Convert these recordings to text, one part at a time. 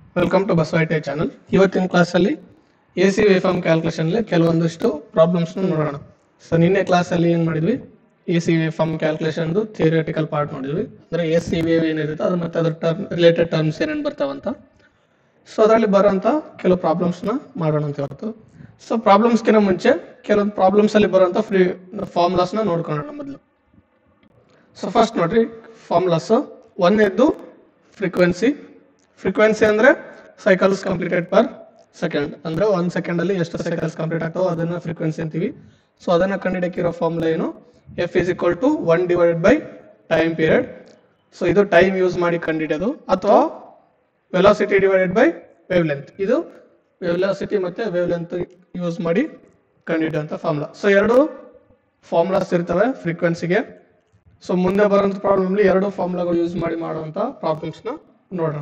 welcome to ಬಸವೈಟೆ channel ಇವತ್ತಿನ ಕ್ಲಾಸಲ್ಲಿ A C waveform ಕ್ಯಾಲ್ಕುಲೇಷನ್ಲಿ ಕೆಲವೊಂದಿಷ್ಟು ಪ್ರಾಬ್ಲಮ್ಸ್ನ ನೋಡೋಣ ಸೊ ನಿನ್ನೆ ಕ್ಲಾಸಲ್ಲಿ ಏನು ಮಾಡಿದ್ವಿ ಎ ಸಿ ವೇಫಾರ್ಮ್ ಕ್ಯಾಲ್ಕುಲೇಷನ್ದು ಥಿಯರಿಟಿಕಲ್ ಪಾರ್ಟ್ ನೋಡಿದ್ವಿ ಅಂದರೆ ಎ ಸಿ ವೇವ್ ಏನಿರುತ್ತೆ ಅದು ಮತ್ತೆ ಅದ್ರ ಟರ್ಮ್ ರಿಲೇಟೆಡ್ ಟರ್ಮ್ಸ್ ಏನೇನು ಬರ್ತಾವಂತ ಸೊ ಅದರಲ್ಲಿ ಬರೋಂಥ ಕೆಲವು ಪ್ರಾಬ್ಲಮ್ಸ್ನ ಮಾಡೋಣ ಅಂತ ಇವತ್ತು ಸೊ ಪ್ರಾಬ್ಲಮ್ಸ್ಗಿಂತ ಮುಂಚೆ ಕೆಲವೊಂದು ಪ್ರಾಬ್ಲಮ್ಸಲ್ಲಿ ಬರೋಂಥ ಫ್ರೀ ಫಾರ್ಮುಲಾಸ್ನ ನೋಡ್ಕೊಳ್ಳೋಣ ಮೊದಲು ಸೊ ಫಸ್ಟ್ ನೋಡ್ರಿ ಫಾರ್ಮುಲಾಸ್ ಒಂದನೇದ್ದು ಫ್ರೀಕ್ವೆನ್ಸಿ ಫ್ರೀಕ್ವೆನ್ಸಿ ಅಂದ್ರೆ ಸೈಕಲ್ಸ್ ಕಂಪ್ಲೀಟೆಡ್ ಪರ್ ಸೆಕೆಂಡ್ ಅಂದ್ರೆ ಒಂದ್ ಸೆಕೆಂಡ್ ಅಲ್ಲಿ ಎಷ್ಟು ಸೈಕಲ್ಸ್ ಕಂಪ್ಲೀಟ್ ಆಗ್ತಾವೋ ಅದನ್ನ ಫ್ರೀಕ್ವೆನ್ಸಿ ಅಂತೀವಿ ಸೊ ಅದನ್ನ ಕಂಡುಹಿಡಿಯಕ್ಕಿರೋ ಫಾರ್ಮುಲಾ ಏನು F is equal to one divided by time period so ಇದು ಟೈಮ್ ಯೂಸ್ ಮಾಡಿ ಕಂಡುಹಿಡಿಯೋದು ಅಥವಾ velocity divided by wavelength ಇದು ವೆಲಾಸಿಟಿ ಮತ್ತೆ ವೇವ್ ಲೆಂತ್ ಯೂಸ್ ಮಾಡಿ ಕಂಡುಹಿಡಿಯುವಂತ ಫಾರ್ಮುಲಾ ಸೊ ಎರಡು ಫಾರ್ಮುಲಾಸ್ ಇರ್ತವೆ ಫ್ರೀಕ್ವೆನ್ಸಿಗೆ ಸೊ ಮುಂದೆ ಬರೋಂಥ ಪ್ರಾಬ್ಲಮ್ ಎರಡು ಫಾರ್ಮುಲಾಗಳು ಯೂಸ್ ಮಾಡಿ ಮಾಡುವಂತ ಪ್ರಾಬ್ಲಮ್ಸ್ ನ ನೋಡೋಣ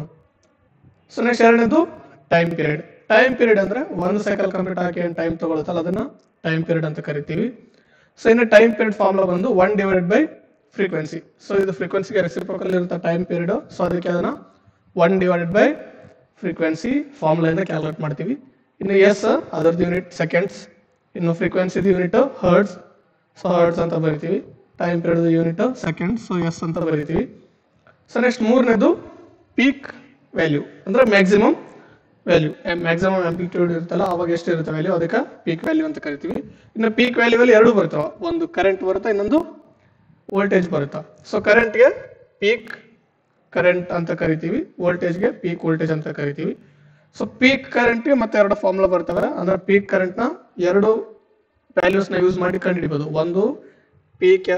ಸೊ ನೆಕ್ಸ್ಟ್ ಎರಡನೇದು ಟೈಮ್ ಪೀರಿಯಡ್ ಟೈಮ್ ಪೀರಿಯಡ್ ಅಂದ್ರೆ ಒಂದು ಸೈಕಲ್ ಕಂಪ್ಲೀಟ್ ಆಗಿ ಏನು ಟೈಮ್ ತಗೊಳುತ್ತಲ್ಲ ಅದನ್ನ ಟೈಮ್ ಪೀರಿಯಡ್ ಅಂತ ಕರಿತೀವಿ ಸೊ ಇನ್ನು ಟೈಮ್ ಪೀರಿಯಡ್ ಫಾರ್ಮುಲಾ ಬಂದು one divided by frequency so ಇದು ಫ್ರೀಕ್ವೆನ್ಸಿಗೆ ರೆಸಿಪ್ರೋಕಲ್ ಇರುತ್ತೆ ಟೈಮ್ ಪೀರಿಯಡ್ ಸೊ ಅದಕ್ಕೆ ಅದನ್ನ ಒನ್ ಡಿವೈಡೆಡ್ ಬೈ ಫ್ರೀಕ್ವೆನ್ಸಿ ಫಾರ್ಮುಲಾಯಿಂದ ಕ್ಯಾಲ್ಕುಲೇಟ್ ಮಾಡ್ತೀವಿ ಇನ್ನು ಎಸ್ ಅದರದ್ದು ಯೂನಿಟ್ ಸೆಕೆಂಡ್ಸ್ ಇನ್ನು ಫ್ರೀಕ್ವೆನ್ಸಿದು ಯೂನಿಟ್ ಹರ್ಡ್ಸ್ ಸೊ ಹರ್ಡ್ಸ್ ಅಂತ ಬರಿತೀವಿ time period unit second so S ಅಂತ ಬರಿತೀವಿ ಸೊ ನೆಕ್ಸ್ಟ್ ಮೂರನೇದು ಪೀಕ್ ವ್ಯಾಲ್ಯೂ ಅಂದ್ರೆ ಮ್ಯಾಕ್ಸಿಮಮ್ ವ್ಯಾಲ್ಯೂ ಮ್ಯಾಕ್ಸಿಮಮ್ ಆಂಪ್ಲಿಟ್ಯೂಡ್ ಇರುತ್ತಲ್ಲ ಅವಾಗ ಎಷ್ಟು ಇರುತ್ತೆ ವ್ಯಾಲ್ಯೂ ಅದಕ್ಕೆ ಪೀಕ್ ವ್ಯಾಲ್ಯೂ ಅಂತ ಕರಿತೀವಿ ಇನ್ನು ಪೀಕ್ ವ್ಯಾಲ್ಯೂ ಅಲ್ಲಿ ಎರಡು ಬರ್ತಾವ ಒಂದು ಕರೆಂಟ್ ಬರುತ್ತೆ ಇನ್ನೊಂದು ವೋಲ್ಟೇಜ್ ಬರುತ್ತೆ ಸೊ ಕರೆಂಟ್ಗೆ ಪೀಕ್ ಕರೆಂಟ್ ಅಂತ ಕರಿತೀವಿ ವೋಲ್ಟೇಜ್ಗೆ ಪೀಕ್ ವೋಲ್ಟೇಜ್ ಅಂತ ಕರಿತೀವಿ ಸೊ ಪೀಕ್ ಕರೆಂಟ್ಗೆ ಮತ್ತೆ ಎರಡು ಫಾರ್ಮುಲಾ ಬರ್ತವೆ ಅಂದ್ರೆ ಪೀಕ್ ಕರೆಂಟ್ನ ಎರಡು ವ್ಯಾಲ್ಯೂಸ್ನ ಯೂಸ್ ಮಾಡಿ ಕಂಡುಹಿಡಿಬೋದು ಒಂದು ಪೀಕ್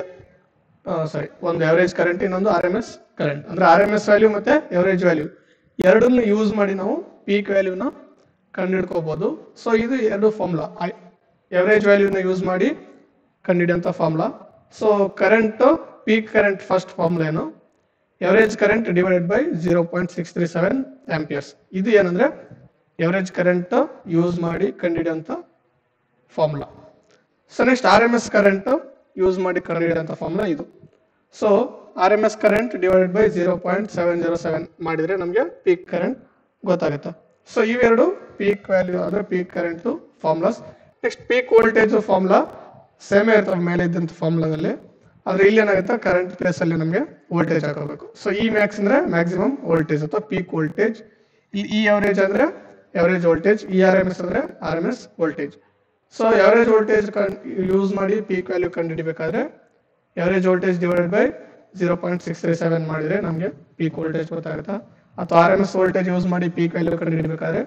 ಸಾರಿ ಒಂದು ಎವರೇಜ್ ಕರೆಂಟ್ ಇನ್ನೊಂದು ಆರ್ ಎಮ್ ಎಸ್ ಕರೆಂಟ್ ಅಂದ್ರೆ ಆರ್ ಎಮ್ ಎಸ್ ವ್ಯಾಲ್ಯೂ ಮತ್ತೆ ಎವರೇಜ್ ವ್ಯಾಲ್ಯೂ ಎರಡನ್ನು ಯೂಸ್ ಮಾಡಿ ನಾವು ಪೀಕ್ ವ್ಯಾಲ್ಯೂನ ಕಂಡುಹಿಡ್ಕೋಬಹುದು ಸೊ ಇದು ಎರಡು ಫಾರ್ಮುಲಾ ಎವರೇಜ್ ವ್ಯಾಲ್ಯೂನ ಯೂಸ್ ಮಾಡಿ ಕಂಡುಹಿಡಿಯಂತ formula so current peak current first formula ಏನು average current divided by zero point six three seven amperes ಇದು ಏನಂದ್ರೆ ಎವರೇಜ್ ಕರೆಂಟ್ ಯೂಸ್ ಮಾಡಿ ಕಂಡುಹಿಡಿಯಂತ formula so next R M S current use ಮಾಡಿ ಕಂಡುಹಿಡಿಯುವಂಥ ಫಾರ್ಮುಲಾ ಇದು so R M S current divided by zero point seven zero seven ಮಾಡಿದ್ರೆ ನಮಗೆ peak current ಗೊತ್ತಾಗುತ್ತೆ ಸೊ ಇವೆರಡು ಪೀಕ್ ವ್ಯಾಲ್ಯೂ ಅಂದ್ರೆ peak current formulas next peak voltage formula ಸೇಮೇ ಇರ್ತವೆ ಮೇಲೆ ಇದ್ದಂಥ ಫಾರ್ಮುಲಾದಲ್ಲಿ ಆದ್ರೆ ಇಲ್ಲಿ ಏನಾಗುತ್ತೆ ಕರೆಂಟ್ ಪ್ಲೇಸ್ ಅಲ್ಲಿ ನಮಗೆ ವೋಲ್ಟೇಜ್ ಹಾಕೋಬೇಕು ಸೊ ಈ ಮ್ಯಾಕ್ಸ್ ಅಂದ್ರೆ ಮ್ಯಾಕ್ಸಿಮಮ್ ವೋಲ್ಟೇಜ್ ಅಥವಾ ಪೀಕ್ ವೋಲ್ಟೇಜ್ ಈ ಎವರೇಜ್ ಅಂದ್ರೆ average voltage E R M S ಅಂದ್ರೆ R M S voltage so average voltage use ಮಾಡಿ ಪೀಕ್ ವ್ಯಾಲ್ಯೂ ಕಂಡುಹಿಡಿಬೇಕಾದ್ರೆ average voltage divided by zero point six three seven ಮಾಡಿದ್ರೆ ನಮಗೆ peak voltage ಗೊತ್ತಾಗುತ್ತೆ ಅಥವಾ R M S voltage use ಮಾಡಿ peak value ಕಂಡುಹಿಡಿಬೇಕಾದ್ರೆ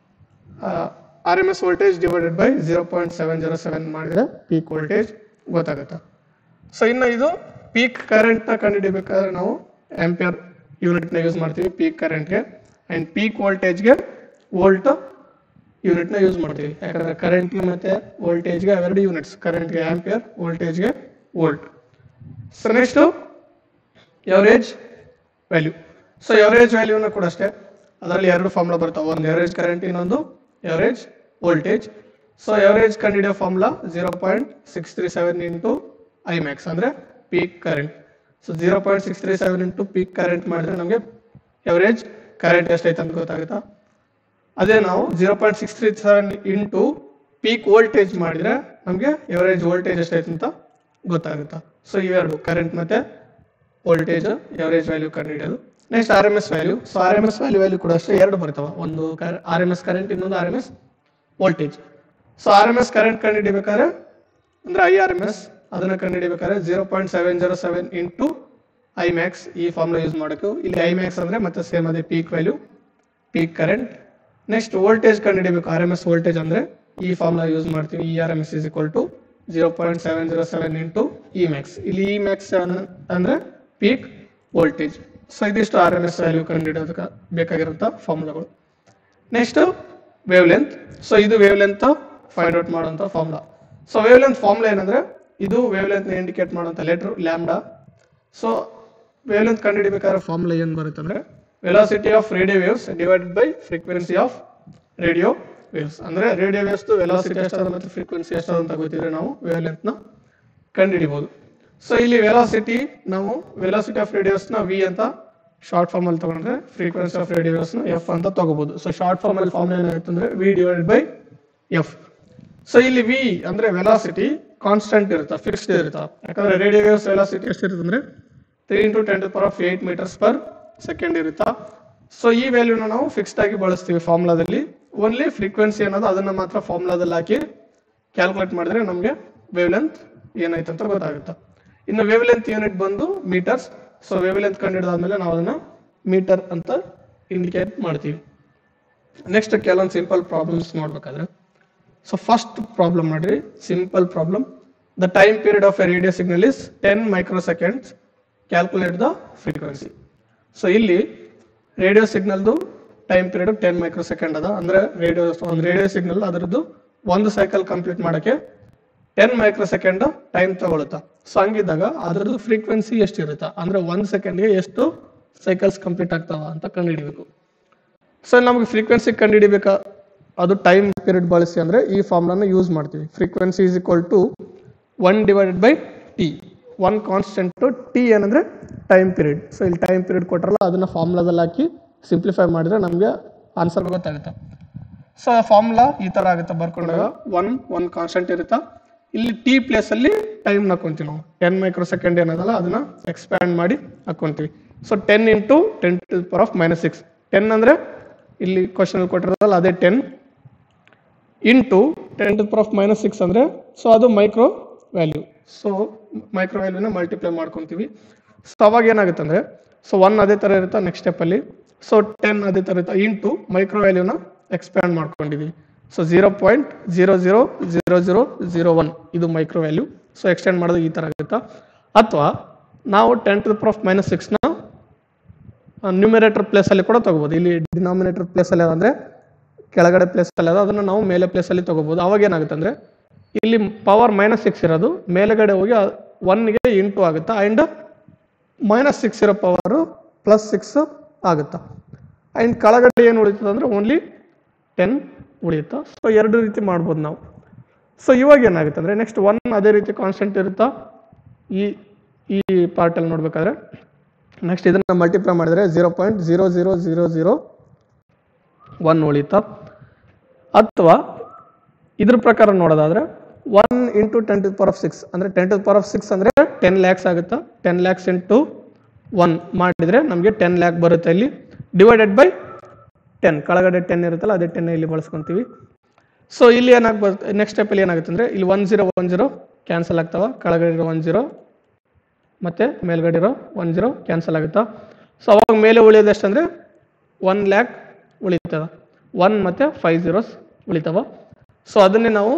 R M S voltage divided by zero point seven zero seven ಮಾಡಿದ್ರೆ peak voltage ಗೊತ್ತಾಗುತ್ತೆ so ಇನ್ನು ಇದು ಪೀಕ್ ಕರೆಂಟ್ ನ ಕಂಡುಹಿಡಿಬೇಕಾದ್ರೆ ನಾವು ಆಂಪಿಯರ್ ಯೂನಿಟ್ ನ ಯೂಸ್ ಮಾಡ್ತೀವಿ ಪೀಕ್ ಕರೆಂಟ್ಗೆ ಅಂಡ್ ಪೀಕ್ ವೋಲ್ಟೇಜ್ಗೆ ವೋಲ್ಟ್ ಯೂನಿಟ್ ನ ಯೂಸ್ ಮಾಡ್ತೀವಿ ಯಾಕಂದ್ರೆ ಕರೆಂಟ್ ಮತ್ತೆ ವೋಲ್ಟೇಜ್ಗೆ ಅವೆರಡು ಯೂನಿಟ್ಸ್ ಕರೆಂಟ್ಗೆ ಆಂಪಿಯರ್ ವೋಲ್ಟೇಜ್ಗೆ volt so next average value so average ವ್ಯಾಲ್ಯೂನ ಕೂಡ ಅಷ್ಟೇ ಅದರಲ್ಲಿ ಎರಡು ಫಾರ್ಮುಲಾ ಬರ್ತಾವೆ ಒಂದು ಎವರೇಜ್ ಕರೆಂಟ್ ಇನ್ನೊಂದು ಎವರೇಜ್ ವೋಲ್ಟೇಜ್ ಸೊ ಎವರೇಜ್ ಕಂಡಿಡಿಯೋ formula zero point six three seven into I max ಅಂದ್ರೆ peak current so zero point six three seven into peak current ಮಾಡಿದ್ರೆ ನಮಗೆ ಎವರೇಜ್ ಕರೆಂಟ್ ಎಷ್ಟೈತೆ ಅಂತ ಗೊತ್ತಾಗುತ್ತಾ ಅದೇ ನಾವು zero point six three seven into peak voltage ಮಾಡಿದ್ರೆ ನಮಗೆ ಎವರೇಜ್ ವೋಲ್ಟೇಜ್ ಎಷ್ಟೈತೆ ಅಂತ ಗೊತ್ತಾಗುತ್ತಾ ಸೊ ಇವೆರಡು ಕರೆಂಟ್ ಮತ್ತೆ ವೋಲ್ಟೇಜ್ ಎವರೇಜ್ ವ್ಯಾಲ್ಯೂ ಕಂಡುಹಿಡಿಯೋದು next R M S value so R M S value value ಕೂಡ ಅಷ್ಟೇ ಎರಡು ಬರ್ತಾವ ಒಂದು ಆರ್ ಎಮ್ ಎಸ್ ಕರೆಂಟ್ ಇನ್ನೊಂದು R M S voltage so R M S current ಕಂಡುಹಿಡಿಬೇಕಾದ್ರೆ ಅಂದ್ರೆ ಐ ಆರ್ ಎಮ್ ಎಸ್ ಅದನ್ನ ಕಂಡುಹಿಡಿಬೇಕಾದ್ರೆ zero point seven zero seven into I max ಈ ಫಾರ್ಮುಲಾ ಯೂಸ್ ಮಾಡೋಕೆ ಇಲ್ಲಿ ಐ ಮ್ಯಾಕ್ಸ್ ಅಂದ್ರೆ ಮತ್ತೆ ಸೇಮ್ ಅದೇ peak value peak current next voltage ಕಂಡುಹಿಡಿಬೇಕು ಆರ್ ಎಮ್ ಎಸ್ ವೋಲ್ಟೇಜ್ ಅಂದ್ರೆ ಈ ಫಾರ್ಮುಲಾ ಯೂಸ್ ಮಾಡ್ತೀವಿ E R M S is equal to zero point seven zero seven into E max ಇಲ್ಲಿ ಇ ಮ್ಯಾಕ್ಸ್ ಅಂದ್ರೆ peak voltage so ಇದಿಷ್ಟು R M S value ಕಂಡುಹಿಡಿಯೋದಕ್ಕೆ ಬೇಕಾಗಿರುವಂಥ ಫಾರ್ಮುಲಾಗಳು ನೆಕ್ಸ್ಟ್ ವೇವ್ ಲೆಂತ್ ಸೊ ಇದು ವೇವ್ ಲೆಂತ್ ಫೈಂಡ್ ಔಟ್ ಮಾಡುವಂಥ formula so wavelength formula ಏನಂದ್ರೆ ಇದು ವೇವ್ ಲೆಂತ್ ಇಂಡಿಕೇಟ್ ಮಾಡುವಂಥ letter lambda so wavelength ಕಂಡುಹಿಡಿಬೇಕಾದ್ರೆ ಫಾರ್ಮುಲಾ ಏನು ಬರುತ್ತೆ ಅಂದ್ರೆ velocity of radio waves divided by frequency of radio waves ಅಂದ್ರೆ ರೇಡಿಯೋ ವೇವ್ಸ್ ವೆಲಾಸಿಟಿ ಎಷ್ಟದ ಮತ್ತು ಫ್ರೀಕ್ವೆನ್ಸಿ ಎಷ್ಟದ ಅಂತ ಗೊತ್ತಿದ್ರೆ ನಾವು ವೇವ್ ಲೆಂತ್ ನ ಕಂಡುಹಿಡಿಬಹುದು ಸೊ ಇಲ್ಲಿ ವೆಲಾಸಿಟಿ ನಾವು ವೆಲಾಸಿಟಿ ಆಫ್ ರೇಡಿಯೋಸ್ ನ ವಿ ಅಂತ ಶಾರ್ಟ್ ಫಾರ್ಮ್ ಅಲ್ಲಿ ತಗೊಂಡ್ರೆ ಫ್ರೀಕ್ವೆನ್ಸಿ ಆಫ್ ರೇಡಿಯೋಸ್ ಎಫ್ ಅಂತ ತಗೋಬಹುದು ಸೊ ಶಾರ್ಟ್ ಫಾರ್ಮ್ ಅಲ್ಲಿ ಫಾರ್ಮ್ ಏನಾಗುತ್ತೆ ಅಂದ್ರೆ V divide by F so ಇಲ್ಲಿ ವಿ ಅಂದ್ರೆ ವೆಲಾಸಿಟಿ ಕಾನ್ಸ್ಟೆಂಟ್ ಇರುತ್ತೆ ಫಿಕ್ಸ್ಡ್ ಇರುತ್ತೆ ಯಾಕಂದ್ರೆ ರೇಡಿಯೋ ವೇವ್ಸ್ ವೆಲಾಸಿಟಿ ಎಷ್ಟಿರುತ್ತೆ ಅಂದ್ರೆ three into ten to power of eight metres per second ಇರುತ್ತಾ ಸೊ ಈ ವ್ಯಾಲ್ಯೂನ ನಾವು ಫಿಕ್ಸ್ಡ್ ಆಗಿ ಬಳಸ್ತೀವಿ ಫಾರ್ಮುಲಾದಲ್ಲಿ ಓನ್ಲಿ ಫ್ರೀಕ್ವೆನ್ಸಿ ಅನ್ನೋದು ಅದನ್ನ ಮಾತ್ರ ಫಾರ್ಮುಲಾದಲ್ಲಿ ಹಾಕಿ ಕ್ಯಾಲ್ಕುಲೇಟ್ ಮಾಡಿದ್ರೆ ನಮಗೆ ವೇವ್ ಲೆಂತ್ ಏನಾಯ್ತು ಅಂತ ಗೊತ್ತಾಗುತ್ತೆ ಇನ್ನು ವೇವ್ ಲೆಂತ್ ಯೂನಿಟ್ ಬಂದು ಮೀಟರ್ಸ್ ಸೊ ವೇವ್ ಲೆಂತ್ ಕಂಡಿಡಿದಾದ್ಮೇಲೆ ನಾವು ಅದನ್ನ ಮೀಟರ್ ಅಂತ ಇಂಡಿಕೇಟ್ ಮಾಡ್ತೀವಿ ನೆಕ್ಸ್ಟ್ ಕೆಲವೊಂದು ಸಿಂಪಲ್ ಪ್ರಾಬ್ಲಮ್ಸ್ ನೋಡ್ಬೇಕಾದ್ರೆ ಸೊ ಫಸ್ಟ್ ಪ್ರಾಬ್ಲಮ್ ನೋಡ್ರಿ simple problem the time period of a radio signal is ten microseconds calculate the frequency so ಇಲ್ಲಿ ರೇಡಿಯೋ ಸಿಗ್ನಲ್ದು time period ten microsecond ಅದ ಅಂದ್ರೆ radio ಒಂದು radio signal ಅದರದ್ದು ಒಂದು cycle complete ಮಾಡಕ್ಕೆ ten microsecond time ತಗೊಳುತ್ತಾ so ಹಂಗಿದ್ದಾಗ ಅದರದ್ದು ಫ್ರೀಕ್ವೆನ್ಸಿ ಎಷ್ಟಿರುತ್ತಾ ಅಂದ್ರೆ ಒಂದ್ ಸೆಕೆಂಡ್ಗೆ ಎಷ್ಟು ಸೈಕಲ್ಸ್ ಕಂಪ್ಲೀಟ್ ಆಗ್ತಾವ ಅಂತ ಕಂಡುಹಿಡಿಬೇಕು ಸೊ ನಮಗೆ ಫ್ರೀಕ್ವೆನ್ಸಿ ಕಂಡುಹಿಡಿಬೇಕಾ ಅದು ಟೈಮ್ ಪೀರಿಯಡ್ ಬಳಸಿ ಅಂದ್ರೆ ಈ ಫಾರ್ಮ್ಲನ್ನು ಯೂಸ್ ಮಾಡ್ತೀವಿ frequency is equal to one divided by T one constant T ಏನಂದ್ರೆ ಟೈಮ್ ಪೀರಿಯಡ್ ಸೊ ಇಲ್ಲಿ ಟೈಮ್ ಪೀರಿಯಡ್ ಕೊಟ್ಟರಲ್ಲ ಅದನ್ನ ಫಾರ್ಮುಲಾದಲ್ಲಿ ಹಾಕಿ ಸಿಂಪ್ಲಿಫೈ ಮಾಡಿದ್ರೆ ನಮಗೆ ಆನ್ಸರ್ ಗೊತ್ತಾಗುತ್ತೆ ಸೊ ಫಾರ್ಮುಲಾ ಈ ತರ ಆಗುತ್ತೆ ಬರ್ಕೊಂಡಾಗ ಒನ್ ಒನ್ ಕಾನ್ಸ್ಟೆಂಟ್ ಇರುತ್ತಾ ಇಲ್ಲಿ ಟಿ ಪ್ಲೇಸ್ ಅಲ್ಲಿ ಟೈಮ್ ಹಾಕೊಂತೀವಿ ನಾವು ಟೆನ್ ಮೈಕ್ರೋ ಸೆಕೆಂಡ್ ಏನದಲ್ಲ ಅದನ್ನ ಎಕ್ಸ್ಪ್ಯಾಂಡ್ ಮಾಡಿ ಹಾಕೊಂತೀವಿ so ten into ten to power of minus six ten ಅಂದ್ರೆ ಇಲ್ಲಿ ಕ್ವಶನ್ ಕೊಟ್ಟಿರೋದಲ್ಲ ಅದೇ ten into ten to power of minus six ಅಂದರೆ ಸೊ ಅದು ಮೈಕ್ರೋ ವ್ಯಾಲ್ಯೂ ಸೊ ಮೈಕ್ರೋ ವ್ಯಾಲ್ಯೂನ ಮಲ್ಟಿಪ್ಲೈ ಮಾಡ್ಕೊತೀವಿ ಸೊ ಅವಾಗ ಏನಾಗುತ್ತೆ ಅಂದರೆ ಸೊ ಒನ್ ಅದೇ ಥರ ಇರುತ್ತೆ ನೆಕ್ಸ್ಟ್ ಸ್ಟೆಪ್ಪಲ್ಲಿ ಸೊ ಟೆನ್ ಅದೇ ಥರ ಇರುತ್ತೆ ಇಂಟು ಮೈಕ್ರೋ ವ್ಯಾಲ್ಯೂನ ಎಕ್ಸ್ಪ್ಯಾಂಡ್ ಮಾಡ್ಕೊಂಡಿದ್ದೀವಿ so zero point zero zero zero zero zero one ಇದು ಮೈಕ್ರೋ ವ್ಯಾಲ್ಯೂ ಸೊ ಎಕ್ಸ್ಟೆಂಡ್ ಮಾಡೋದು ಈ ಥರ ಆಗುತ್ತಾ ಅಥವಾ ನಾವು ten to power of minus ಸಿಕ್ಸ್ನ ನ್ಯೂಮಿರೇಟರ್ ಪ್ಲೇಸಲ್ಲಿ ಕೂಡ ತಗೋಬೋದು ಇಲ್ಲಿ ಡಿನಾಮಿನೇಟರ್ ಪ್ಲೇಸಲ್ಲಿ ಅಂದರೆ ಕೆಳಗಡೆ ಪ್ಲೇಸ್ ಅಲ್ಲಿ ಅದ ಅದನ್ನ ನಾವು ಮೇಲೆ ಪ್ಲೇಸ್ ಅಲ್ಲಿ ತಗೋಬಹುದು ಅವಾಗ ಏನಾಗುತ್ತೆ ಅಂದ್ರೆ ಇಲ್ಲಿ ಪವರ್ ಮೈನಸ್ ಸಿಕ್ಸ್ ಇರೋದು ಮೇಲೆಗಡೆ ಹೋಗಿ ಒನ್ಗೆ ಇಂಟು ಆಗುತ್ತಾ ಅಂಡ್ ಮೈನಸ್ ಸಿಕ್ಸ್ ಇರೋ ಪವರ್ ಪ್ಲಸ್ ಸಿಕ್ಸ್ ಆಗುತ್ತಾ ಅಂಡ್ ಕೆಳಗಡೆ ಏನು ಉಳಿತದೆ ಅಂದ್ರೆ ಓನ್ಲಿ ಟೆನ್ ಉಳಿಯುತ್ತಾ ಸೊ ಎರಡು ರೀತಿ ಮಾಡ್ಬೋದು ನಾವು ಸೊ ಇವಾಗ ಏನಾಗುತ್ತೆ ಅಂದ್ರೆ ನೆಕ್ಸ್ಟ್ ಒನ್ ಅದೇ ರೀತಿ ಕಾನ್ಸ್ಟೆಂಟ್ ಇರುತ್ತಾ ಈ ಈ ಪಾರ್ಟಲ್ಲಿ ನೋಡ್ಬೇಕಾದ್ರೆ ನೆಕ್ಸ್ಟ್ ಇದನ್ನ ಮಲ್ಟಿಪ್ಲೈ ಮಾಡಿದ್ರೆ zero point zero zero zero zero one ಉಳಿತಾ ಅಥವಾ ಇದ್ರ ಪ್ರಕಾರ ನೋಡೋದಾದ್ರೆ one into ten to power of six ಅಂದರೆ ten to power of six ಅಂದರೆ ಟೆನ್ ಲ್ಯಾಕ್ಸ್ ಆಗುತ್ತಾ ಟೆನ್ ಲ್ಯಾಕ್ಸ್ ಇಂಟು ಒನ್ ಮಾಡಿದರೆ ನಮಗೆ ಟೆನ್ ಲ್ಯಾಕ್ ಬರುತ್ತೆ ಇಲ್ಲಿ ಡಿವೈಡೆಡ್ ಬೈ ಟೆನ್ ಕೆಳಗಡೆ ಟೆನ್ ಇರುತ್ತಲ್ಲ ಅದೇ ಟೆನ್ ಇಲ್ಲಿ ಬಳಸ್ಕೊಂತೀವಿ ಸೊ ಇಲ್ಲಿ ಏನಾಗಿ ಬರುತ್ತೆ ನೆಕ್ಸ್ಟ್ ಸ್ಟೆಪ್ಪಲ್ಲಿ ಏನಾಗುತ್ತೆ ಅಂದರೆ ಇಲ್ಲಿ one zero one zero cancel ಆಗ್ತಾವ ಕೆಳಗಡೆ ಇರೋ ಒನ್ ಜೀರೋ ಮತ್ತೆ ಮೇಲ್ಗಡೆ ಇರೋ ಒನ್ ಜೀರೋ ಕ್ಯಾನ್ಸಲ್ ಆಗುತ್ತಾ ಸೊ ಅವಾಗ ಮೇಲೆ ಉಳಿಯೋದು ಎಷ್ಟಂದ್ರೆ ಒನ್ ಲ್ಯಾಕ್ ಉಳಿತದ ಒನ್ ಮತ್ತೆ ಫೈವ್ ಜೀರೋಸ್ ಉಳಿತಾವ ಸೊ ಅದನ್ನೇ ನಾವು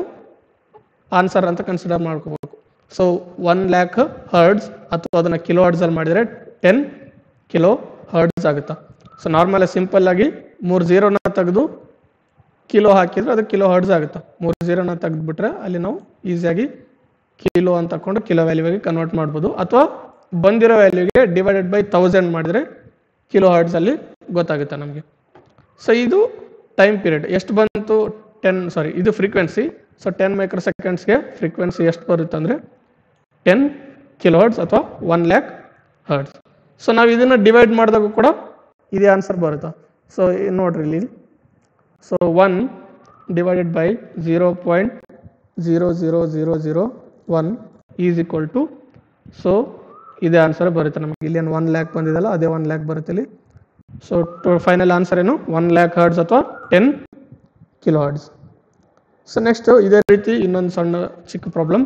ಆನ್ಸರ್ ಅಂತ ಕನ್ಸಿಡರ್ ಮಾಡ್ಕೋಬೇಕು ಸೊ ಒನ್ ಲ್ಯಾಕ್ ಹರ್ಡ್ಸ್ ಅಥವಾ ಅದನ್ನ ಕಿಲೋ ಹರ್ಡ್ಸಲ್ಲಿ ಮಾಡಿದರೆ ಟೆನ್ ಕಿಲೋ ಹರ್ಡ್ಸ್ ಆಗುತ್ತಾ ಸೊ ನಾರ್ಮಲ್ ಸಿಂಪಲ್ ಆಗಿ ಮೂರು ಜೀರೋನ ತೆಗೆದು ಕಿಲೋ ಹಾಕಿದ್ರೆ ಅದು ಕಿಲೋ ಹರ್ಡ್ಸ್ ಆಗುತ್ತೆ ಮೂರು ಜೀರೋನ ತೆಗೆದ್ಬಿಟ್ರೆ ಅಲ್ಲಿ ನಾವು ಈಸಿಯಾಗಿ ಕಿಲೋ ಅಂತ ತಗೊಂಡು ಕಿಲೋ ವ್ಯಾಲ್ಯೂಗೆ ಕನ್ವರ್ಟ್ ಮಾಡ್ಬೋದು ಅಥವಾ ಬಂದಿರೋ ವ್ಯಾಲ್ಯೂಗೆ ಡಿವೈಡೆಡ್ ಬೈ ತೌಸಂಡ್ ಮಾಡಿದ್ರೆ ಕಿಲೋ ಹರ್ಡ್ಸ್ ಅಲ್ಲಿ ಗೊತ್ತಾಗುತ್ತೆ ನಮಗೆ ಸೊ ಇದು ಟೈಮ್ ಪೀರಿಯಡ್ ಎಷ್ಟು ಬಂತು ಟೆನ್ ಸಾರಿ ಇದು ಫ್ರೀಕ್ವೆನ್ಸಿ ಸೊ ಟೆನ್ ಮೈಕ್ರೋ ಸೆಕೆಂಡ್ಸ್ಗೆ ಫ್ರೀಕ್ವೆನ್ಸಿ ಎಷ್ಟು ಬರುತ್ತೆ ಅಂದರೆ ಟೆನ್ ಕಿಲೋ ಹರ್ಡ್ಸ್ ಅಥವಾ ಒನ್ ಲ್ಯಾಕ್ ಹರ್ಡ್ಸ್ ಸೊ ನಾವು ಇದನ್ನು ಡಿವೈಡ್ ಮಾಡಿದಾಗ ಕೂಡ ಇದೇ ಆನ್ಸರ್ ಬರುತ್ತೆ ಸೊ ನೋಡ್ರಿ ಇಲ್ಲಿ so one divided by zero point zero zero zero zero one is equal to so ಇದೇ ಆನ್ಸರ್ ಬರುತ್ತೆ ನಮಗೆ ಇಲ್ಲಿ ಒನ್ ಲ್ಯಾಕ್ ಬಂದಿದೆಲ್ಲ ಅದೇ ಒನ್ ಲ್ಯಾಕ್ ಬರುತ್ತೆ ಇಲ್ಲಿ ಸೊ ಫೈನಲ್ ಆನ್ಸರ್ ಏನು ಒನ್ ಲ್ಯಾಕ್ ಹರ್ಡ್ಸ್ ಅಥವಾ ten kilohertz so next ಇದೇ ರೀತಿ ಇನ್ನೊಂದು ಸಣ್ಣ ಚಿಕ್ಕ problem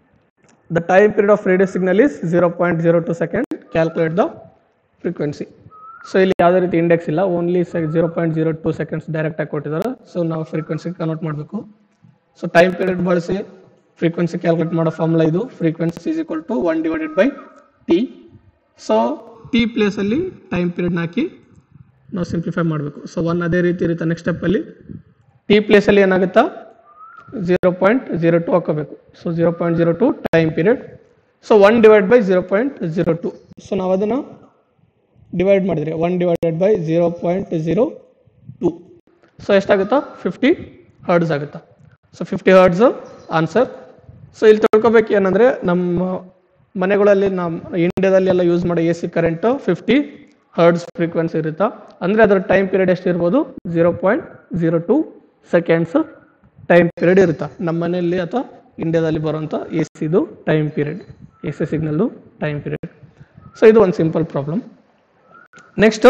the time period of radio signal is zero point zero two second calculate the frequency so ಇಲ್ಲಿ ಯಾವುದೇ ರೀತಿ ಇಂಡೆಕ್ಸ್ ಇಲ್ಲ only zero point zero two seconds ಡೈರೆಕ್ಟಾಗಿ ಕೊಟ್ಟಿದ್ದಾರೆ ಸೊ ನಾವು ಫ್ರೀಕ್ವೆನ್ಸಿ ಕನ್ವರ್ಟ್ ಮಾಡಬೇಕು ಸೊ ಟೈಮ್ ಪೀರಿಯಡ್ ಬಳಸಿ ಫ್ರೀಕ್ವೆನ್ಸಿ ಕ್ಯಾಲ್ಕುಲೇಟ್ ಮಾಡೋ ಫಾರ್ಮುಲಾ ಇದು frequency is equal to one divided by T so T ಪ್ಲೇಸಲ್ಲಿ ಟೈಮ್ ಪೀರಿಯಡ್ನ ಹಾಕಿ ನಾವು ಸಿಂಪ್ಲಿಫೈ ಮಾಡಬೇಕು ಸೊ ಒನ್ ಅದೇ ರೀತಿ ಇರುತ್ತೆ ನೆಕ್ಸ್ಟ್ ಸ್ಟೆಪ್ಪಲ್ಲಿ ಟಿ ಪ್ಲೇಸಲ್ಲಿ ಏನಾಗುತ್ತಾ ಝೀರೋ ಪಾಯಿಂಟ್ ಜೀರೋ ಟು ಹಾಕೋಬೇಕು so zero point zero two time period so one divide by zero point zero two so ನಾವು ಅದನ್ನು ಡಿವೈಡ್ ಮಾಡಿದ್ರೆ one divided by zero point zero two so ಎಷ್ಟಾಗುತ್ತಾ fifty hertz ಆಗುತ್ತಾ so fifty hertz answer so ಇಲ್ಲಿ ತಿಳ್ಕೊಬೇಕು ಏನಂದರೆ ನಮ್ಮ ಮನೆಗಳಲ್ಲಿ ನಮ್ಮ ಇಂಡಿಯಾದಲ್ಲಿ ಎಲ್ಲ ಯೂಸ್ ಮಾಡೋ A C current fifty hertz frequency ಇರುತ್ತಾ ಅಂದರೆ ಅದರ ಟೈಮ್ ಪೀರಿಯಡ್ ಎಷ್ಟು ಇರ್ಬೋದು zero point zero two seconds time period ಇರುತ್ತಾ ನಮ್ಮ ಮನೆಯಲ್ಲಿ ಅಥವಾ ಇಂಡಿಯಾದಲ್ಲಿ ಬರುವಂಥ ಎ ಸಿದು ಟೈಮ್ ಪೀರಿಯಡ್ ಎ ಸಿ ಸಿಗ್ನಲ್ದು ಟೈಮ್ ಪೀರಿಯಡ್ ಸೊ ಇದು ಒಂದು ಸಿಂಪಲ್ ಪ್ರಾಬ್ಲಮ್ ನೆಕ್ಸ್ಟು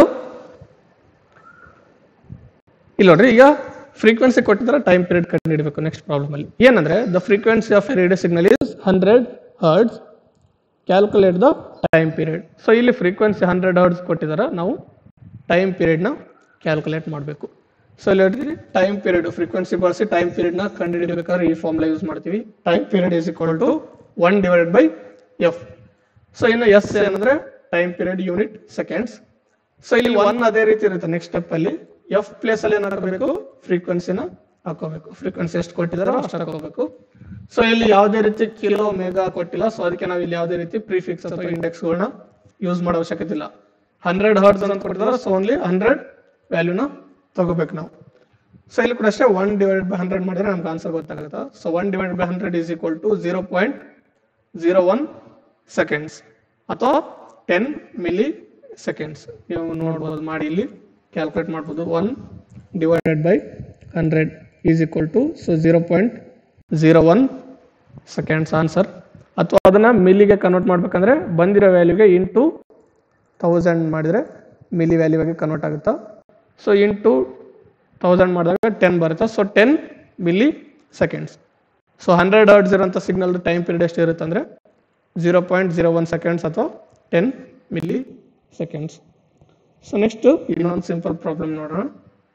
ಇಲ್ಲಿ ನೋಡ್ರಿ ಈಗ ಫ್ರೀಕ್ವೆನ್ಸಿ ಕೊಟ್ಟಿದ್ದಾರೆ ಟೈಮ್ ಪೀರಿಯಡ್ ಕಂಡು ಹಿಡಬೇಕು ನೆಕ್ಸ್ಟ್ ಪ್ರಾಬ್ಲಮ್ ಅಲ್ಲಿ ಏನಂದ್ರೆ the frequency of radio signal is hundred hertz calculate the time period so ಇಲ್ಲಿ ಫ್ರೀಕ್ವೆನ್ಸಿ ಹಂಡ್ರೆಡ್ ಹರ್ಡ್ಸ್ ಕೊಟ್ಟಿದ್ದಾರೆ ನಾವು ಟೈಮ್ ಪೀರಿಯಡ್ನ ಕ್ಯಾಲ್ಕುಲೇಟ್ ಮಾಡಬೇಕು ಸೊ ಇಲ್ಲಿ ಹೇಳ್ತೀವಿ ಟೈಮ್ ಪೀರಿಯಡ್ ಫ್ರೀಕ್ವೆನ್ಸಿ ಬಳಸಿ ಟೈಮ್ ಪೀರಿಯಡ್ನ ಕಂಡುಹಿಡಿಬೇಕಾದ್ರೆ ಈ ಫಾರ್ಮ್ಲ ಯೂಸ್ ಮಾಡ್ತೀವಿ time period is equal to one divided by F so ಇನ್ನು ಎಸ್ ಏನಂದ್ರೆ time period unit seconds so ಇಲ್ಲಿ ಒನ್ ಅದೇ ರೀತಿ ಇರುತ್ತೆ ನೆಕ್ಸ್ಟ್ ಸ್ಟೆಪ್ ಅಲ್ಲಿ ಎಫ್ ಪ್ಲೇಸ್ ಅಲ್ಲಿ ಏನ್ ಹಾಕಬೇಕು ಫ್ರೀಕ್ವೆನ್ಸಿನ ಹಾಕೋಬೇಕು ಫ್ರೀಕ್ವೆನ್ಸಿ ಎಷ್ಟು ಕೊಟ್ಟಿದಾರೋ ಅಷ್ಟು ಹಾಕೋಬೇಕು ಸೊ ಇಲ್ಲಿ ಯಾವುದೇ ರೀತಿ ಕಿಲೋ ಮೆಗಾ ಕೊಟ್ಟಿಲ್ಲ ಸೊ ಅದಕ್ಕೆ ನಾವು ಇಲ್ಲಿ ಯಾವುದೇ ರೀತಿ ಪ್ರಿಫಿಕ್ಸ್ ಅಥವಾ ಇಂಡೆಕ್ಸ್ಗಳನ್ನ ಯೂಸ್ ಮಾಡೋ ಅವಶ್ಯಕತೆ ಇಲ್ಲ ಹಂಡ್ರೆಡ್ ಹರ್ಡ್ಸ್ ಅಂತ ಕೊಟ್ಟಿದ್ದಾರೆ ಸೊ ಓನ್ಲಿ ಹಂಡ್ರೆಡ್ ವ್ಯಾಲ್ಯೂನ ತಗೋಬೇಕು ನಾವು ಸೊ ಇಲ್ಲಿ ಕೂಡ ಅಷ್ಟೇ ಒನ್ ಡಿವೈಡ್ ಬೈ ಹಂಡ್ರೆಡ್ ಮಾಡಿದ್ರೆ ನಮ್ಗೆ ಆನ್ಸರ್ ಗೊತ್ತಾಗುತ್ತೆ so one divide by hundred is equal to zero point zero one seconds ಅಥವಾ ಟೆನ್ ಮಿಲಿ ಸೆಕೆಂಡ್ಸ್ ನೀವು ನೋಡ್ಬೋದು ಮಾಡಿ ಇಲ್ಲಿ ಕ್ಯಾಲ್ಕುಲೇಟ್ ಮಾಡ್ಬೋದು one divided by hundred is equal to so zero point zero one seconds answer ಅಥವಾ ಅದನ್ನು ಮಿಲ್ಲಿಗೆ convert ಮಾಡ್ಬೇಕಂದ್ರೆ ಬಂದಿರೋ ವ್ಯಾಲ್ಯೂಗೆ ಇಂಟು ತೌಸಂಡ್ ಮಾಡಿದರೆ ಮಿಲಿ ವ್ಯಾಲ್ಯೂಗೆ ಕನ್ವರ್ಟ್ ಆಗುತ್ತಾ ಸೊ ಇಂಟು ತೌಸಂಡ್ ಮಾಡಿದಾಗ ಟೆನ್ ಬರುತ್ತೆ so ten milliseconds so hundred hertz ಇರೋಂಥ ಸಿಗ್ನಲ್ ಟೈಮ್ ಪೀರಿಯಡ್ ಎಷ್ಟು ಇರುತ್ತೆ ಅಂದರೆ zero point zero one seconds ಅಥವಾ ten milliseconds so next ಇನ್ನೊಂದು ಸಿಂಪಲ್ ಪ್ರಾಬ್ಲಮ್ ನೋಡೋಣ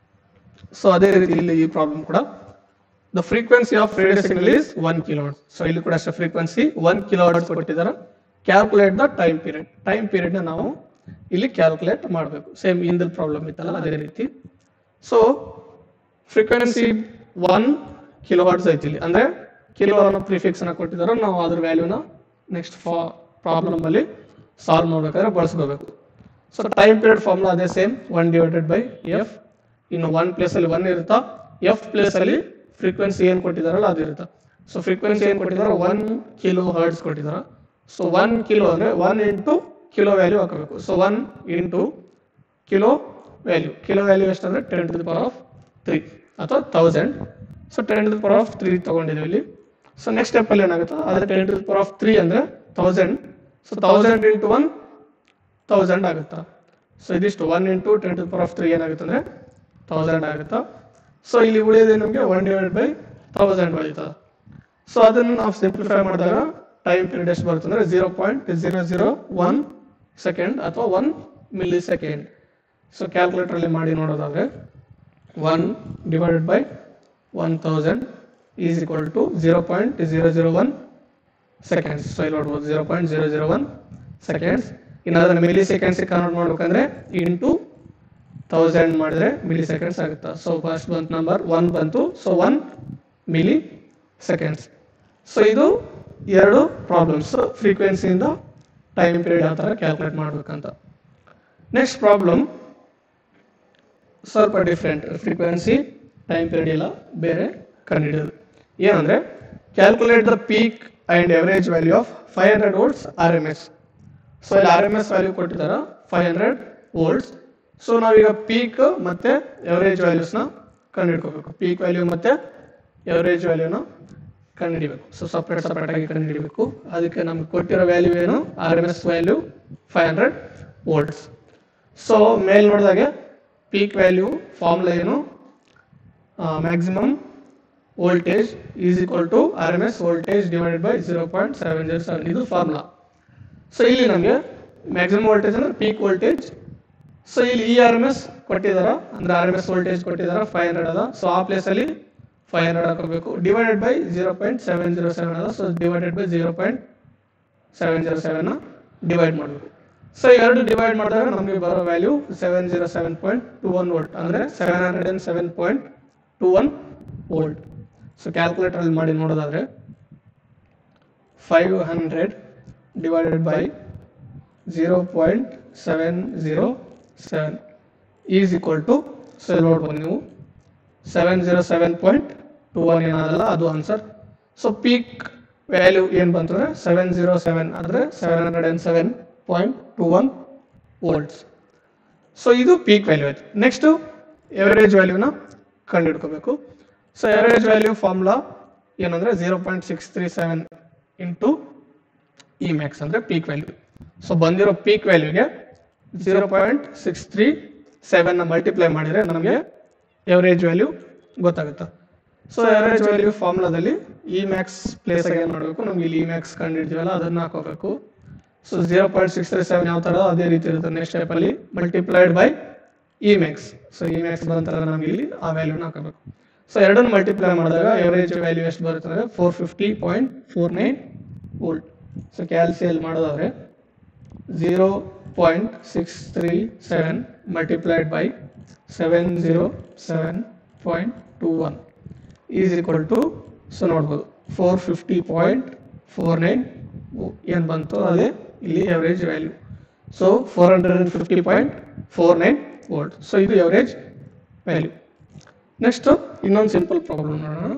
ಸೊ ಅದೇ ರೀತಿ ಇಲ್ಲಿ ಈ ಪ್ರಾಬ್ಲಮ್ ಕೂಡ the frequency of radio signal is one kilo so ಇಲ್ಲಿ ಕೂಡ ಅಷ್ಟೇ ಫ್ರೀಕ್ವೆನ್ಸಿ ಒನ್ ಕಿಲೋ ಹರ್ಡ್ಸ್ ಕೊಟ್ಟಿದ್ದಾರೆ calculate the time period time period ನ ನಾವು ಇಲ್ಲಿ ಕ್ಯಾಲ್ಕುಲೇಟ್ ಮಾಡಬೇಕು ಸೇಮ್ ಇಂದಲ್ ಪ್ರಾಬ್ಲಮ್ ಇತ್ತಲ್ಲ ಅದೇ ರೀತಿ so frequency one kilohertz ಐತಿ ಇಲ್ಲಿ ಅಂದ್ರೆ ಕಿಲೋ ಅನ್ನೋ ಪ್ರಿಫಿಕ್ಸ್ ಅನ್ನ ಕೊಟ್ಟಿದ್ದಾರೆ ನಾವು ಅದ್ರ ವ್ಯಾಲ್ಯೂನ ನೆಕ್ಸ್ಟ್ ಪ್ರಾಬ್ಲಮ್ ಅಲ್ಲಿ ಸಾಲ್ವ್ ಮಾಡ್ಬೇಕಾದ್ರೆ ಬಳಸ್ಕೋಬೇಕು ಸೊ ಟೈಮ್ ಪೀರಿಯಡ್ ಫಾರ್ಮುಲಾ ಅದೇ same one divided by F ಇನ್ನು ಒನ್ ಪ್ಲೇಸ್ ಅಲ್ಲಿ ಒನ್ ಇರುತ್ತಾ ಎಫ್ ಪ್ಲೇಸ್ ಅಲ್ಲಿ ಫ್ರೀಕ್ವೆನ್ಸಿ ಏನ್ ಕೊಟ್ಟಿದಾರಲ್ಲ ಅದು ಇರುತ್ತಾ ಸೊ ಫ್ರೀಕ್ವೆನ್ಸಿ ಏನ್ ಕೊಟ್ಟಿದ್ದಾರೆ ಒನ್ ಕಿಲೋ ಹರ್ಡ್ಸ್ ಕೊಟ್ಟಿದ್ದಾರೆ ಸೊ ಒನ್ ಕಿಲೋ ಅಂದ್ರೆ ಒನ್ ಇಂಟು ಕಿಲೋ ವ್ಯಾಲ್ಯೂ ಹಾಕಬೇಕು so one into kilo value kilo value ಎಷ್ಟಂದ್ರೆ ten to the power of three ಅಥವಾ thousand so ten to the power of three ತಗೊಂಡಿದ್ದೀವಿ ಇಲ್ಲಿ so next step ಅಲ್ಲಿ ಏನಾಗುತ್ತೆ ಅದೇ ten to the power of three ಅಂದ್ರೆ thousand so thousand into one thousand ಆಗುತ್ತಾ so ಇದಿಷ್ಟು one into ten to power of three ಏನಾಗುತ್ತೆ ಅಂದ್ರೆ ತೌಸಂಡ್ ಆಗುತ್ತಾ ಸೊ ಇಲ್ಲಿ ಉಳಿಯೋದು ನಮಗೆ ಒನ್ ಡಿವೈಡ್ ಬೈ ತೌಸಂಡ್ ಉಳಿತದ ಸೊ ಅದನ್ನು ನಾವು ಸಿಂಪ್ಲಿಫೈ ಮಾಡಿದಾಗ ಟೈಮ್ ಪೀರಿಯಡ್ ಎಷ್ಟು ಬರುತ್ತೆ ಅಂದ್ರೆ zero point zero zero one second ಅಥವಾ one millisecond so calculator ಅಲ್ಲಿ ಮಾಡಿ ನೋಡೋದಾದ್ರೆ one divided by one thousand is equal to zero point zero zero one seconds so ಇಲ್ಲಿ ನೋಡ್ಬೋದು zero point zero zero one seconds ಇನ್ನು ಅದನ್ನು milliseconds convert ಮಾಡ್ಬೇಕಂದ್ರೆ into thousand ಮಾಡಿದ್ರೆ milliseconds ಆಗುತ್ತಾ ಸೊ ಫಸ್ಟ್ ಬಂತು ನಂಬರ್ ಒನ್ ಬಂತು so one milliseconds so ಇದು ಎರಡು ಪ್ರಾಬ್ಲಮ್ಸ್ ಫ್ರೀಕ್ವೆನ್ಸಿಯಿಂದ ಟೈಮ್ ಪೀರಿಯಡ್ ಯಾವ ಥರ ಕ್ಯಾಲ್ಕುಲೇಟ್ ಮಾಡ್ಬೇಕಂತ ನೆಕ್ಸ್ಟ್ ಪ್ರಾಬ್ಲಮ್ ಸ್ವಲ್ಪ ಡಿಫ್ರೆಂಟ್ ಫ್ರೀಕ್ವೆನ್ಸಿ ಟೈಮ್ ಪೀರಿಯಡ್ ಎಲ್ಲ ಬೇರೆ ಕಂಡುಹಿಡಿಯೋದು ಏನಂದ್ರೆ calculate the peak and average value of five hundred volts R M S so ಇಲ್ಲಿ ಆರ್ ಎಮ್ ಎಸ್ ವ್ಯಾಲ್ಯೂ ಕೊಟ್ಟಿದ್ದಾರೆ ಫೈವ್ ಹಂಡ್ರೆಡ್ ವೋಲ್ಟ್ಸ್ ಸೊ ನಾವೀಗ ಪೀಕ್ ಮತ್ತೆ ಎವರೇಜ್ ವ್ಯಾಲ್ಯೂಸ್ನ ಕಂಡುಹಿಡ್ಕೋಬೇಕು ಪೀಕ್ ವ್ಯಾಲ್ಯೂ ಮತ್ತೆ ಎವರೇಜ್ ವ್ಯಾಲ್ಯೂನ ಕಂಡುಹಿಡಿಬೇಕು ಸೊ ಸಪ್ರೇಟ್ ಸಪ್ರೇಟ್ ಆಗಿ ಕಂಡುಹಿಡಿಬೇಕು ಅದಕ್ಕೆ ನಮ್ಗೆ ಕೊಟ್ಟಿರೋ ವ್ಯಾಲ್ಯೂ ಏನು R M S value five hundred volts so ಮೇಲ್ ನೋಡಿದಾಗೆ ಪೀಕ್ ವ್ಯಾಲ್ಯೂ ಫಾರ್ಮುಲಾ ಏನು maximum voltage is equal to R M S voltage divided by zero point seven zero seven ಇದು ಫಾರ್ಮುಲಾ ಸೊ ಇಲ್ಲಿ ನಮಗೆ ಮ್ಯಾಕ್ಸಿಮಮ್ ವೋಲ್ಟೇಜ್ ಅಂದ್ರೆ peak voltage so ಇಲ್ಲಿ E R M S ಕೊಟ್ಟಿದಾರ ಅಂದ್ರೆ ಆರ್ ಎಮ್ ಎಸ್ ವೋಲ್ಟೇಜ್ ಕೊಟ್ಟಿದಾರ five hundred ಅದ so ಆ ಪ್ಲೇಸ್ ಅಲ್ಲಿ ಫೈವ್ ಹಂಡ್ರೆಡ್ ಹಾಕೋಬೇಕು divided by zero point seven zero seven ಅದ so divided by zero point seven zero seven divide ಮಾಡಬೇಕು ಸೊ ಎರಡು ಡಿವೈಡ್ ಮಾಡಿದಾಗ ನಮಗೆ ಬರೋ value seven zero seven point two one volt ಅಂದ್ರೆ seven hundred and seven point two one volt so calculator ಅಲ್ಲಿ ಮಾಡಿ ನೋಡೋದಾದ್ರೆ five hundred divided by zero point seven zero seven is equal to so ಇಲ್ಲಿ ನೋಡ್ಬೋದು ನೀವು seven zero seven point two one ಏನಾದಲ್ಲ ಅದು answer so peak value ಏನು ಬಂತು ಅಂದ್ರೆ ಸೆವೆನ್ ಜೀರೋ ಸೆವೆನ್ ಅಂದರೆ seven hundred and seven point two one volts so ಇದು ಪೀಕ್ ವ್ಯಾಲ್ಯೂ ಆಯ್ತು ನೆಕ್ಸ್ಟ್ ಎವರೇಜ್ ವ್ಯಾಲ್ಯೂನ ಕಂಡುಹಿಡ್ಕೋಬೇಕು ಸೊ ಎವರೇಜ್ ವ್ಯಾಲ್ಯೂ ಫಾರ್ಮುಲಾ ಏನಂದ್ರೆ zero point six three seven into E max ಅಂದ್ರೆ ಪೀಕ್ ವ್ಯಾಲ್ಯೂ ಸೊ ಬಂದಿರೋ peak ವ್ಯಾಲ್ಯೂಗೆ zero point six three seven multiply ಮಾಡಿದ್ರೆ ನಮಗೆ ಎವರೇಜ್ ವ್ಯಾಲ್ಯೂ ಗೊತ್ತಾಗುತ್ತೆ ಸೊ ಎವರೇಜ್ ವ್ಯಾಲ್ಯೂ ಫಾರ್ಮುಲಾದಲ್ಲಿ ಇ ಮ್ಯಾಕ್ಸ್ ಪ್ಲೇಸ್ ಏನು ಮಾಡಬೇಕು ನಮ್ಗೆ ಇಲ್ಲಿ ಇ ಮ್ಯಾಕ್ಸ್ ಕಂಡಿಡ್ತೀವಲ್ಲ ಅದನ್ನ ಹಾಕೋಬೇಕು so zero point six three seven ಯಾವ ತರ ಅದೇ ರೀತಿ ಇರುತ್ತೆ ನೆಕ್ಸ್ಟ್ ಸ್ಟೆಪ್ ಅಲ್ಲಿ multiplied by E max so E max ಬಂತಲ್ಲ ನಮ್ಗೆ ಇಲ್ಲಿ ಆ ವ್ಯಾಲ್ಯೂನ ಹಾಕಬೇಕು ಸೊ ಎರಡನ್ನು ಮಲ್ಟಿಪ್ಲೈ ಮಾಡಿದಾಗ ಎವರೇಜ್ ವ್ಯಾಲ್ಯೂ ಎಷ್ಟು ಬರುತ್ತೆ ಅಂದ್ರೆ four fifty point four nine volt so ಕ್ಯಾಲ್ಸಿಯಲ್ ಮಾಡೋದಾದ್ರೆ zero point six three seven multiplied by seven zero seven point two one is equal to so ನೋಡ್ಬೋದು four fifty point four nine ಏನು ಬಂತು ಅದೇ ಇಲ್ಲಿ average value so four hundred and fifty point four nine volt so ಇದು average value next ಇನ್ನೊಂದು simple problem ನೋಡೋಣ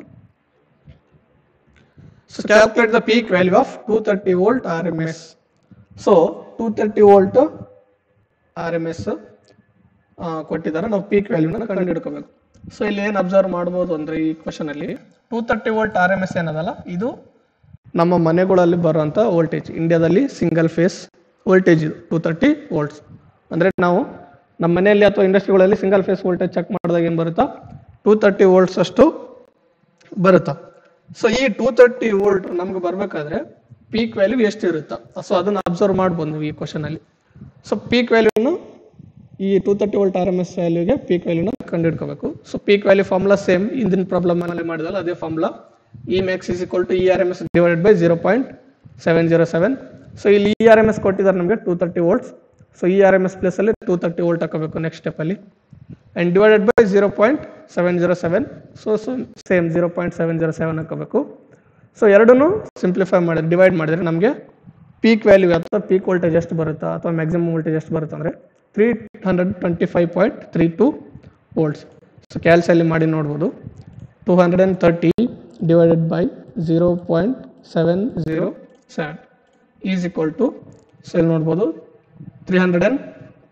so calculate the peak value of two thirty volt R M S so two thirty volt R M S ಕೊಟ್ಟಿದ್ದಾರೆ ನಾವು peak ವ್ಯಾಲ್ಯೂನ ಕಂಡುಹಿಡ್ಕೋಬೇಕು so ಇಲ್ಲಿ ಏನು observe ಮಾಡ್ಬೋದು ಅಂದ್ರೆ ಈ ಕ್ವಶನ್ ಅಲ್ಲಿ two thirty volt R M S ಏನದಲ್ಲ ಇದು ನಮ್ಮ ಮನೆಗಳಲ್ಲಿ ಬರುವಂತ ವೋಲ್ಟೇಜ್ ಇಂಡಿಯಾದಲ್ಲಿ ಸಿಂಗಲ್ ಫೇಸ್ ವೋಲ್ಟೇಜ್ ಇದು ಟೂ ತರ್ಟಿ ವೋಲ್ಟ್ಸ್ ಅಂದ್ರೆ ನಾವು ನಮ್ಮ ಮನೆಯಲ್ಲಿ ಅಥವಾ ಇಂಡಸ್ಟ್ರಿಗಳಲ್ಲಿ ಸಿಂಗಲ್ ಫೇಸ್ ವೋಲ್ಟೇಜ್ ಚೆಕ್ ಮಾಡಿದಾಗ ಏನು ಬರುತ್ತಾ ಟೂ ತರ್ಟಿ ವೋಲ್ಟ್ಸ್ ಅಷ್ಟು ಬರುತ್ತಾ ಸೊ ಈ ಟೂ ತರ್ಟಿ ವೋಲ್ಟ್ ನಮ್ಗೆ ಬರ್ಬೇಕಾದ್ರೆ ಪೀಕ್ ವ್ಯಾಲ್ಯೂ ಎಷ್ಟು ಇರುತ್ತಾ ಸೊ ಅದನ್ನ ಅಬ್ಸರ್ವ್ ಮಾಡ್ಬೋದು ನೀವು ಈ ಕ್ವಶನ್ ಅಲ್ಲಿ ಸೊ ಪೀಕ್ ವ್ಯಾಲ್ಯೂನು ಈ two thirty volt R M S ವ್ಯಾಲ್ಯೂಗೆ ಪೀಕ್ ವ್ಯಾಲ್ಯೂನ ಕಂಡುಹಿಡ್ಕೋಬೇಕು so peak value formula same ಇಂದಿನ ಪ್ರಾಬ್ಲಮ್ ಅಲ್ಲಿ ಮಾಡಿದಲ್ಲ ಅದೇ formula E max is equal to E R M S divided by zero point seven zero seven so ಇಲ್ಲಿ E R M S ಕೊಟ್ಟಿದ್ದಾರೆ ನಮಗೆ two thirty volts so E R M S place ಅಲ್ಲಿ two thirty volt ಹಾಕೋಬೇಕು next step ಅಲ್ಲಿ and divided by zero point seven zero seven so so same zero point seven zero seven ಹಾಕೋಬೇಕು so ಎರಡನ್ನೂ simplify ಮಾಡಿದ್ರೆ divide ಮಾಡಿದ್ರೆ ನಮಗೆ peak value ಅಥವಾ peak voltage ಎಷ್ಟು ಬರುತ್ತಾ ಅಥವಾ ಮ್ಯಾಕ್ಸಿಮಮ್ ವೋಲ್ಟೇಜ್ ಎಷ್ಟು ಬರುತ್ತೆ ಅಂದರೆ three hundred twenty five point three two volts so ಕ್ಯಾಲ್ಸಲ್ಲಿ ಮಾಡಿ ನೋಡ್ಬೋದು two hundred and thirty divided by zero point seven zero seven is equal to so ಇಲ್ಲಿ ನೋಡ್ಬೋದು three hundred and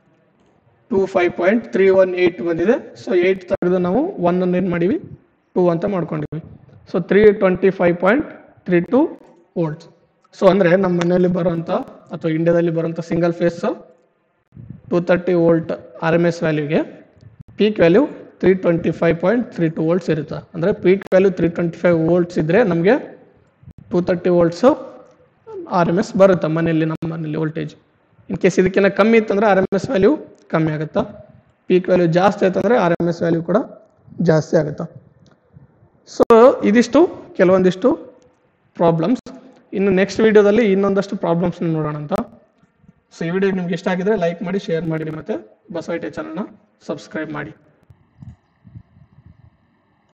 two five point three one eight ಬಂದಿದೆ so eight ತೆಗೆದು ನಾವು one ಅನ್ನು ಏನು ಮಾಡೀವಿ ಟೂ ಅಂತ ಮಾಡ್ಕೊಂಡಿವಿ so three twenty five point three two volts so ಅಂದರೆ ನಮ್ಮ ಮನೆಯಲ್ಲಿ ಬರುವಂಥ ಅಥವಾ ಇಂಡಿಯಾದಲ್ಲಿ ಬರುವಂಥ single phase two thirty volt R M S ವ್ಯಾಲ್ಯೂಗೆ peak value three twenty five point three two volts ಇರುತ್ತೆ ಅಂದರೆ peak value three twenty five volts ಇದ್ದರೆ ನಮಗೆ two thirty volts R M S ಬರುತ್ತೆ ಮನೆಯಲ್ಲಿ ನಮ್ಮ ಮನೆಯಲ್ಲಿ ವೋಲ್ಟೇಜ್ ಇನ್ ಕೇಸ್ ಇದಕ್ಕಿಂತ ಕಮ್ಮಿ ಇತ್ತಂದ್ರೆ ಆರ್ ಎಮ್ ಎಸ್ ವ್ಯಾಲ್ಯೂ ಕಮ್ಮಿ ಆಗುತ್ತಾ ಪೀಕ್ ವ್ಯಾಲ್ಯೂ ಜಾಸ್ತಿ ಆಯ್ತಂದ್ರೆ ಆರ್ ಎಮ್ ಎಸ್ ವ್ಯಾಲ್ಯೂ ಕೂಡ ಜಾಸ್ತಿ ಆಗುತ್ತಾ ಸೊ ಇದಿಷ್ಟು ಕೆಲವೊಂದಿಷ್ಟು ಪ್ರಾಬ್ಲಮ್ಸ್ ಇನ್ನು ನೆಕ್ಸ್ಟ್ ವಿಡಿಯೋದಲ್ಲಿ ಇನ್ನೊಂದಷ್ಟು ಪ್ರಾಬ್ಲಮ್ಸ್ ನೋಡೋಣ ಅಂತ ಸೊ ಈ ವಿಡಿಯೋ ನಿಮ್ಗೆ ಇಷ್ಟ ಆಗಿದ್ರೆ ಲೈಕ್ ಮಾಡಿ ಶೇರ್ ಮಾಡಿ ಮತ್ತೆ ಬಸವೈಟೆ ಚಾನಲ್ನ ಸಬ್ಸ್ಕ್ರೈಬ್ ಮಾಡಿ